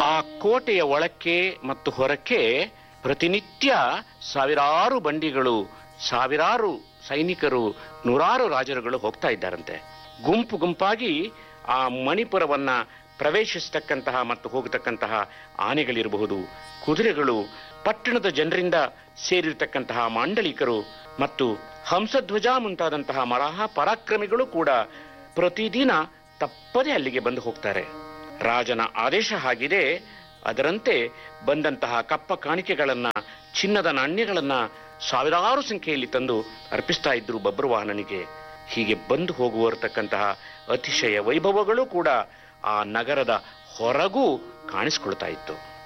ಆ ಕೋಟೆಯ ಒಳಕ್ಕೆ ಮತ್ತು ಹೊರಕ್ಕೆ ಪ್ರತಿನಿತ್ಯ ಸಾವಿರಾರು ಬಂಡಿಗಳು ಸಾವಿರಾರು ಸೈನಿಕರು ನೂರಾರು ರಾಜರುಗಳು ಹೋಗ್ತಾ ಇದ್ದಾರಂತೆ ಗುಂಪು ಗುಂಪಾಗಿ ಆ ಮಣಿಪುರವನ್ನ ಪ್ರವೇಶಿಸತಕ್ಕಂತಹ ಮತ್ತು ಹೋಗತಕ್ಕಂತಹ ಆನೆಗಳಿರಬಹುದು ಕುದುರೆಗಳು ಪಟ್ಟಣದ ಜನರಿಂದ ಸೇರಿರ್ತಕ್ಕಂತಹ ಮಾಂಡಲಿಕರು ಮತ್ತು ಹಂಸಧ್ವಜ ಮುಂತಾದಂತಹ ಮರಾಹ ಪರಾಕ್ರಮಿಗಳು ಕೂಡ ಪ್ರತಿದಿನ ತಪ್ಪದೆ ಅಲ್ಲಿಗೆ ಬಂದು ಹೋಗ್ತಾರೆ ರಾಜನ ಆದೇಶ ಆಗಿದೆ ಅದರಂತೆ ಬಂದಂತಹ ಕಪ್ಪ ಕಾಣಿಕೆಗಳನ್ನ ಚಿನ್ನದ ನಾಣ್ಯಗಳನ್ನ ಸಾವಿರಾರು ಸಂಖ್ಯೆಯಲ್ಲಿ ತಂದು ಅರ್ಪಿಸ್ತಾ ಇದ್ರು ಬಬ್ರುವಾಹನನಿಗೆ ಹೀಗೆ ಬಂದು ಹೋಗುವರತಕ್ಕಂತಹ ಅತಿಶಯ ವೈಭವಗಳು ಕೂಡ ಆ ನಗರದ ಹೊರಗೂ ಕಾಣಿಸ್ಕೊಳ್ತಾ ಇತ್ತು